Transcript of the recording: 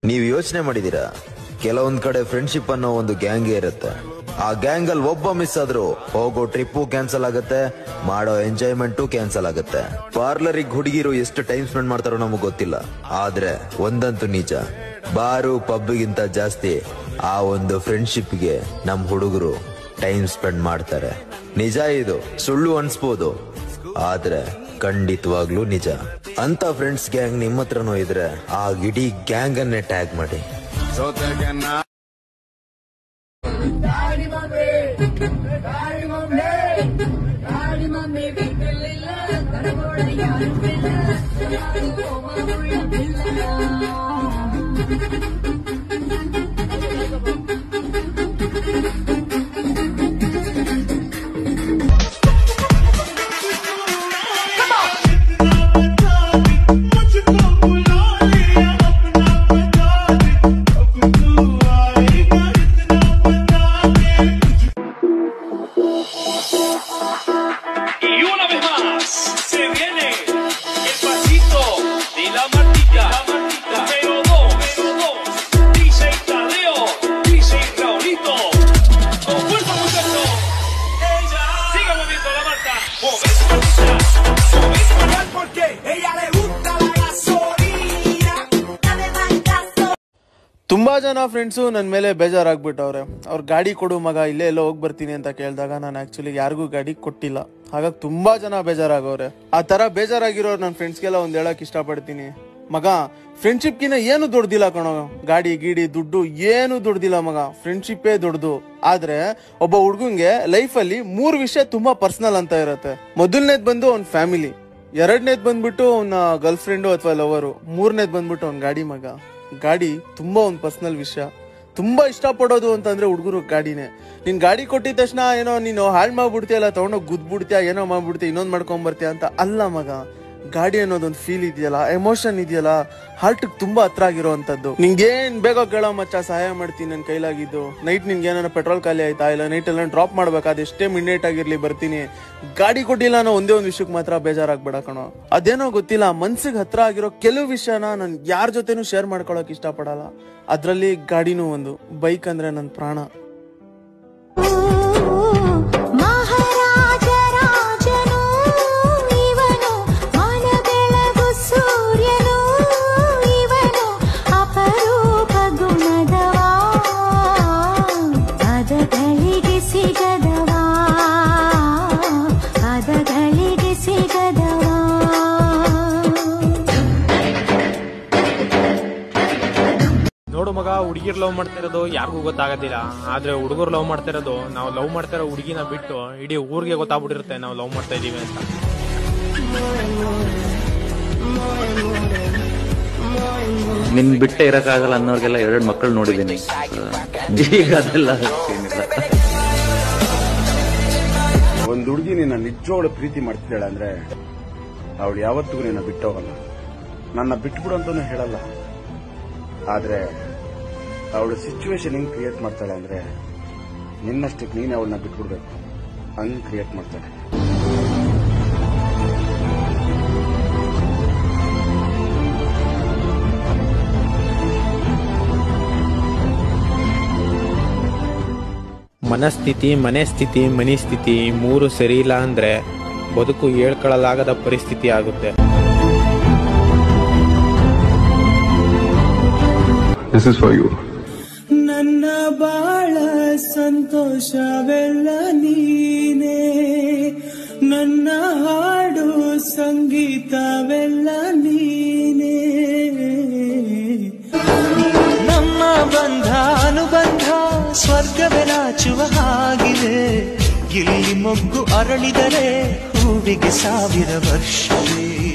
ನೀವು ಯೋಚನೆ ಮಾಡಿದೀರಾ ಕೆಲವೊಂದ್ ಕಡೆ ಫ್ರೆಂಡ್ಶಿಪ್ ಅನ್ನೋ ಒಂದು ಗ್ಯಾಂಗ್ ಇರುತ್ತೆ ಆ ಗ್ಯಾಂಗ್ ಅಲ್ಲಿ ಒಬ್ಬ ಮಿಸ್ ಆದ್ರೂ ಹೋಗೋ ಟ್ರಿಪ್ಪು ಕ್ಯಾನ್ಸಲ್ ಆಗುತ್ತೆ ಮಾಡೋ ಎಂಜಾಯ್ಮೆಂಟು ಕ್ಯಾನ್ಸಲ್ ಆಗುತ್ತೆ ಪಾರ್ಲರಿಗ್ ಹುಡುಗಿರು ಎಷ್ಟು ಟೈಮ್ ಸ್ಪೆಂಡ್ ಮಾಡ್ತಾರೋ ನಮಗ್ ಗೊತ್ತಿಲ್ಲ ಆದ್ರೆ ಒಂದಂತೂ ನಿಜ ಬಾರು ಪಬ್ಗಿಂತ ಜಾಸ್ತಿ ಆ ಒಂದು ಫ್ರೆಂಡ್ಶಿಪ್ಗೆ ನಮ್ ಹುಡುಗರು ಟೈಮ್ ಸ್ಪೆಂಡ್ ಮಾಡ್ತಾರೆ ನಿಜ ಇದು ಸುಳ್ಳು ಅನ್ಸ್ಬೋದು ಆದ್ರೆ ಖಂಡಿತವಾಗ್ಲೂ ನಿಜ ಅಂತ ಫ್ರೆಂಡ್ಸ್ ಗ್ಯಾಂಗ್ ನಿಮ್ಮ ಹತ್ರನೂ ಇದ್ರೆ ಆ ಇಡೀ ಗ್ಯಾಂಗ್ ಅನ್ನೇ ಟ್ಯಾಗ್ ಮಾಡಿ ಗಾಡಿ ಮಮ್ಮಿ ಗಾಡಿ ಮಮ್ಮಿ ಗಾಡಿ ಮಮ್ಮಿ ಬಿಟ್ಟಿಲ್ಲ ಕಡಗೋಡ ಯಾರು ಬಿಲ್ಲ ಯಾರು ಕೋಮಗುಳ್ಳ ಬಿಲ್ಲ Y una vez más se viene el pasito de la Martita. Número dos, número dos. DJ Tadeo, DJ Raulito. Con fuerza, muchachos. Siga moviendo la Marta. Movete, Martita. Movete, Marta. porque ella le gusta la gasolina. Dame más gasolina. ತುಂಬಾ ಜನ friends ನನ್ನ ಮೇಲೆ ಬೇಜಾರಾಗ್ಬಿಟ್ಟವ್ರೆ ಅವ್ರ ಗಾಡಿ ಕೊಡು ಮಗ ಇಲ್ಲೇ ಎಲ್ಲೋ ಹೋಗಿ ಬರ್ತೀನಿ ಅಂತ ಕೇಳಿದಾಗ ನಾನು ಆಕ್ಚುಲಿ ಯಾರಿಗೂ ಗಾಡಿ ಕೊಟ್ಟಿಲ್ಲ ಹಾಗಾಗಿ ತುಂಬಾ ಜನ ಬೇಜಾರಾಗವ್ರೆ ಆ ತರ ಬೇಜಾರಾಗಿರೋರು ನನ್ನ ಫ್ರೆಂಡ್ಸ್ಗೆಲ್ಲ ಒಂದ್ ಹೇಳಕ್ ಇಷ್ಟಪಡ್ತೀನಿ ಮಗ ಫ್ರೆಂಡ್ಶಿಪ್ಗಿನ ಏನು ದೊಡ್ದಿಲ್ಲ ಕಣೋ ಗಾಡಿ ಗೀಡಿ ದುಡ್ಡು ಏನು ದೊಡ್ದಿಲ್ಲ ಮಗ ಫ್ರೆಂಡ್ಶಿಪ್ಪೇ ದೊಡ್ಡದು ಆದ್ರೆ ಒಬ್ಬ ಹುಡ್ಗಂಗೆ ಲೈಫಲ್ಲಿ ಮೂರ್ ವಿಷಯ ತುಂಬಾ ಪರ್ಸನಲ್ ಅಂತ ಇರುತ್ತೆ ಮೊದಲನೇದ್ ಬಂದು ಅವ್ನ ಫ್ಯಾಮಿಲಿ ಎರಡನೇದ್ ಬಂದ್ಬಿಟ್ಟು ಅವನ ಗರ್ಲ್ ಫ್ರೆಂಡು ಅಥವಾ ಲವರು ಮೂರನೇದ್ ಬಂದ್ಬಿಟ್ಟು ಅವ್ನ ಗಾಡಿ ಮಗ ಗಾಡಿ ತುಂಬಾ ಒಂದು ಪರ್ಸನಲ್ ವಿಷಯ ತುಂಬಾ ಇಷ್ಟಪಡೋದು ಅಂತಂದ್ರೆ ಹುಡುಗರು ಗಾಡಿನೇ ನೀನ್ ಗಾಡಿ ಕೊಟ್ಟಿದ ತಕ್ಷಣ ಏನೋ ನೀನು ಹಾಳು ಮಾಡ್ಬಿಡ್ತೀಯ ಅಲ್ಲ ತಗೊಂಡೋಗಿ ಗುದ್ಬಿಡ್ತೀಯ ಏನೋ ಮಾಡ್ಬಿಡ್ತೀಯ ಇನ್ನೊಂದ್ ಮಾಡ್ಕೊಂಡ್ ಬರ್ತೀಯ ಅಂತ ಅಲ್ಲ ಮಗ ಗಾಡಿ ಅನ್ನೋದೊಂದು ಫೀಲ್ ಇದೆಯಲ್ಲ ಎಮೋಷನ್ ಇದೆಯಲ್ಲ ಹಾರ್ಟ್ ತುಂಬಾ ಹತ್ರ ಆಗಿರೋಂಥದ್ದು ನಿಂಗೇನ್ ಬೇಗ ಕೇಳೋ ಮಚ್ಚ ಸಹಾಯ ಮಾಡ್ತೀನಿ ನನ್ನ ಕೈಲಾಗಿದ್ದು ನೈಟ್ ನಿನ್ಗೆ ಏನಾರ ಪೆಟ್ರೋಲ್ ಖಾಲಿ ಆಯ್ತಾ ಇಲ್ಲ ನೈಟ್ ಎಲ್ಲ ಡ್ರಾಪ್ ಮಾಡ್ಬೇಕಾದ ಎಷ್ಟೇ ಮಿಡ್ನೈಟ್ ಆಗಿರ್ಲಿ ಬರ್ತೀನಿ ಗಾಡಿ ಕೊಟ್ಟಿಲ್ಲ ಅನ್ನೋ ಒಂದೇ ಒಂದು ವಿಷಯಕ್ಕೆ ಮಾತ್ರ ಬೇಜಾರಾಗ್ಬೇಡ ಕಣೋ ಅದೇನೋ ಗೊತ್ತಿಲ್ಲ ಮನ್ಸಿಗೆ ಹತ್ರ ಆಗಿರೋ ಕೆಲವು ವಿಷಯನ ನಾನು ಯಾರ ಜೊತೆನೂ ಶೇರ್ ಮಾಡ್ಕೊಳಕ್ ಇಷ್ಟಪಡಲ್ಲ ಅದ್ರಲ್ಲಿ ಗಾಡಿನೂ ಒಂದು ಬೈಕ್ ಅಂದ್ರೆ ನನ್ನ ಪ್ರಾಣ ಮಹಾರಾಜ ರಾಜನು ಇವನು ಮನ ಬೆಳಗು ಸೂರ್ಯನು ಇವನು ಅಪರೂಪ ಗುಣದವಾ ಪದಗಳಿಗೆ ಸಿಗದವಾ ಪದಗಳಿಗೆ ಸಿಗದವಾ ನೋಡು ಮಗ ಹುಡುಗಿರ್ ಲವ್ ಮಾಡ್ತಾ ಇರೋದು ಯಾರಿಗೂ ಗೊತ್ತಾಗೋದಿಲ್ಲ ಆದ್ರೆ ಹುಡುಗರು ಲವ್ ಮಾಡ್ತಾ ಇರೋದು ನಾವು ಲವ್ ಮಾಡ್ತಾ ಇರೋ ಹುಡುಗಿನ ಬಿಟ್ಟು ಇಡೀ ಊರಿಗೆ ಗೊತ್ತಾಗ್ಬಿಟ್ಟಿರುತ್ತೆ ನಾವು ಲವ್ ಮಾಡ್ತಾ ಇದೀವಿ ಅಂತ ನಿನ್ ಬಿಟ್ಟೆ ಇರಕ್ಕಾಗಲ್ಲ ಅನ್ನೋರ್ಗೆಲ್ಲ ಎರಡು ಮಕ್ಕಳು ನೋಡಿದ್ದೀನಿ ಈಗ ಅದೆಲ್ಲ ಏನಿಲ್ಲ ಒಂದ್ ಹುಡುಗಿ ನಿನ್ನ ನಿಜವಾಗ್ಲು ಪ್ರೀತಿ ಮಾಡ್ತಿದ್ದಾಳೆ ಅಂದ್ರೆ ಅವಳು ಯಾವತ್ತಿಗೂ ನಿನ್ನ ಬಿಟ್ಟೋಗಲ್ಲ ನನ್ನ ಬಿಟ್ಬಿಡು ಅಂತಾನು ಹೇಳಲ್ಲ ಆದ್ರೆ ಅವಳು ಸಿಚುವೇಶನ್ ಹೆಂಗ್ ಕ್ರಿಯೇಟ್ ಮಾಡ್ತಾಳೆ ಅಂದ್ರೆ ನಿನ್ನಷ್ಟಕ್ಕೆ ನೀನೇ ಅವಳನ್ನ ಬಿಟ್ಬಿಡ್ಬೇಕು ಹಂಗ್ ಕ್ರಿಯೇಟ್ ಮಾಡ್ತಾಳೆ ಮನಸ್ಥಿತಿ ಮನೆ ಸ್ಥಿತಿ ಮನಿ ಸ್ಥಿತಿ ಮೂರು ಸರಿ ಇಲ್ಲ ಅಂದ್ರೆ ಬದುಕು ಹೇಳ್ಕೊಳ್ಳಲಾಗದ ಪರಿಸ್ಥಿತಿ ಆಗುತ್ತೆ This is for you. ನನ್ನ ಬಾಳ ಸಂತೋಷವೆಲ್ಲ ನೀನೇ ನನ್ನ ಹಾಡು ಸಂಗೀತವೆಲ್ಲ ನೀನೇ ನಮ್ಮ ಬಂಧ ಅನುಬಂಧ ಸ್ವರ್ಗವೇ ನಾಚುವ ಹಾಗಿದೆ ಇಲ್ಲಿ ಮೊಗ್ಗು ಅರಳಿದರೆ ಹೂವಿಗೆ ಸಾವಿರ ವರ್ಷವೇ